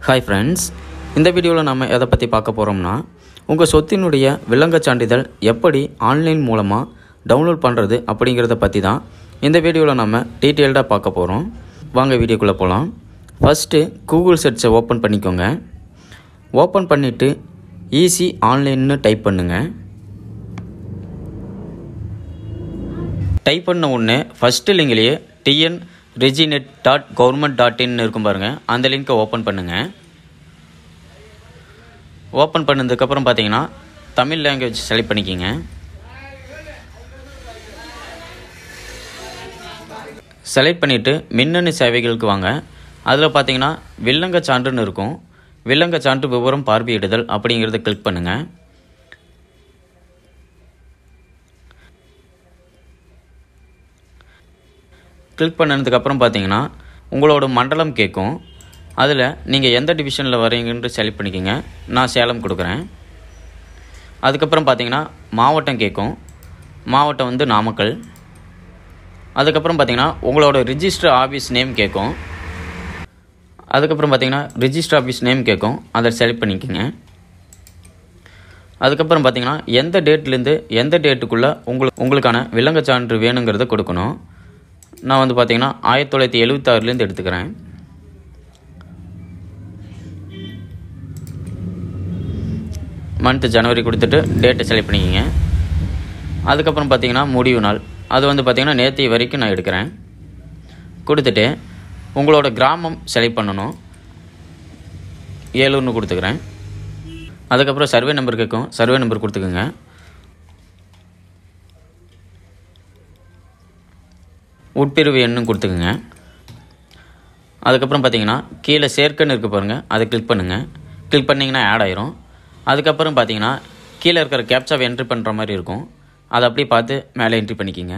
hi friends இந்த வீடியோவில் நம்ம எதை பற்றி பார்க்க போகிறோம்னா உங்கள் சொத்தினுடைய வில்லங்கச் சான்றிதழ் எப்படி ஆன்லைன் மூலமாக டவுன்லோட் பண்ணுறது அப்படிங்கிறத பற்றி தான் இந்த வீடியோவில் நம்ம டீட்டெயில்டாக பார்க்க போகிறோம் வாங்க வீடியோக்குள்ளே போகலாம் ஃபஸ்ட்டு கூகுள் சர்ச்சை ஓப்பன் பண்ணிக்கோங்க ஓப்பன் பண்ணிவிட்டு ஈஸி ஆன்லைன்னு டைப் பண்ணுங்கள் டைப் பண்ண உடனே ஃபஸ்ட்டு லிங்க்லேயே TN reginet dot government dot in இருக்கும் பாருங்கள் அந்த லிங்க்கை ஓப்பன் பண்ணுங்கள் ஓப்பன் பண்ணதுக்கப்புறம் பார்த்தீங்கன்னா தமிழ் லாங்குவேஜ் செலக்ட் பண்ணிக்கிங்க செலக்ட் பண்ணிவிட்டு மின்னணு சேவைகளுக்கு வாங்க அதில் பார்த்தீங்கன்னா வில்லங்க சான்றுன்னு இருக்கும் வில்லங்க சான்று விவரம் பார்வையிடுதல் அப்படிங்கிறத கிளிக் பண்ணுங்கள் கிளிக் பண்ணதுக்கப்புறம் பார்த்தீங்கன்னா உங்களோட மண்டலம் கேட்கும் அதில் நீங்கள் எந்த டிவிஷனில் வரீங்கன்னு செலக்ட் பண்ணிக்கோங்க நான் சேலம் கொடுக்குறேன் அதுக்கப்புறம் பார்த்தீங்கன்னா மாவட்டம் கேட்கும் மாவட்டம் வந்து நாமக்கல் அதுக்கப்புறம் பார்த்தீங்கன்னா உங்களோட ரிஜிஸ்டர் ஆஃபீஸ் நேம் கேட்கும் அதுக்கப்புறம் பார்த்தீங்கன்னா ரிஜிஸ்டர் ஆஃபீஸ் நேம் கேட்கும் அதை செலக்ட் பண்ணிக்கோங்க அதுக்கப்புறம் பார்த்தீங்கன்னா எந்த டேட்லேருந்து எந்த டேட்டுக்குள்ளே உங்களுக்கு உங்களுக்கான விலங்கச் சான்று வேணுங்கிறத கொடுக்கணும் நான் வந்து பார்த்தீங்கன்னா ஆயிரத்தி தொள்ளாயிரத்தி எழுபத்தாறுலேருந்து எடுத்துக்கிறேன் மந்த்து ஜனவரி கொடுத்துட்டு டேட்டை செலக்ட் பண்ணிக்கிங்க அதுக்கப்புறம் பார்த்தீங்கன்னா முடிவு நாள் அது வந்து பார்த்தீங்கன்னா நேற்று வரைக்கும் நான் எடுக்கிறேன் கொடுத்துட்டு உங்களோட கிராமம் செலக்ட் பண்ணணும் ஏலூர்னு கொடுத்துக்கிறேன் அதுக்கப்புறம் சர்வே நம்பர் கேட்கும் சர்வே நம்பர் கொடுத்துக்குங்க உட்பிரிவு எண்ணும் கொடுத்துக்குங்க அதுக்கப்புறம் பார்த்தீங்கன்னா கீழே சேர்க்கன்னு இருக்குது பாருங்கள் அதை கிளிக் பண்ணுங்கள் கிளிக் பண்ணிங்கன்னா ஆட் ஆயிரும் அதுக்கப்புறம் பார்த்தீங்கன்னா கீழே இருக்கிற கேப்சாவை என்ட்ரி பண்ணுற மாதிரி இருக்கும் அதை அப்படியே பார்த்து மேலே என்ட்ரி பண்ணிக்கிங்க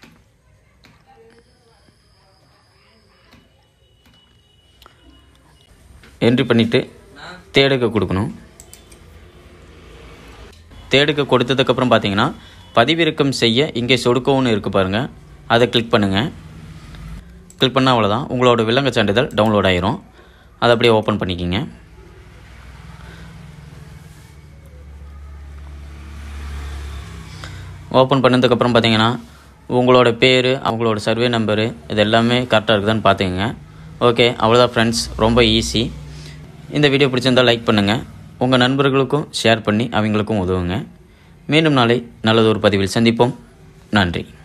என்ட்ரி பண்ணிவிட்டு தேடுக்க கொடுக்கணும் தேடுக்க கொடுத்ததுக்கப்புறம் பார்த்தீங்கன்னா பதிவிறக்கம் செய்ய இங்கே சொடுக்கவுன்னு இருக்குது பாருங்கள் அதை கிளிக் பண்ணுங்கள் கிளிக் பண்ணால் அவ்வளோதான் உங்களோட வில்லங்க சான்றிதழ் டவுன்லோட் ஆயிரும் அதை அப்படியே ஓப்பன் பண்ணிக்கிங்க ஓப்பன் பண்ணதுக்கப்புறம் பார்த்தீங்கன்னா உங்களோட பேர் அவங்களோட சர்வே நம்பரு இது எல்லாமே கரெக்டாக இருக்குதான்னு பார்த்துக்கங்க ஓகே அவ்வளோதான் ஃப்ரெண்ட்ஸ் ரொம்ப ஈஸி இந்த வீடியோ பிடிச்சிருந்தால் லைக் பண்ணுங்கள் உங்கள் நண்பர்களுக்கும் ஷேர் பண்ணி அவங்களுக்கும் உதவுங்க மீண்டும் நாளை நல்லதொரு பதிவில் சந்திப்போம் நன்றி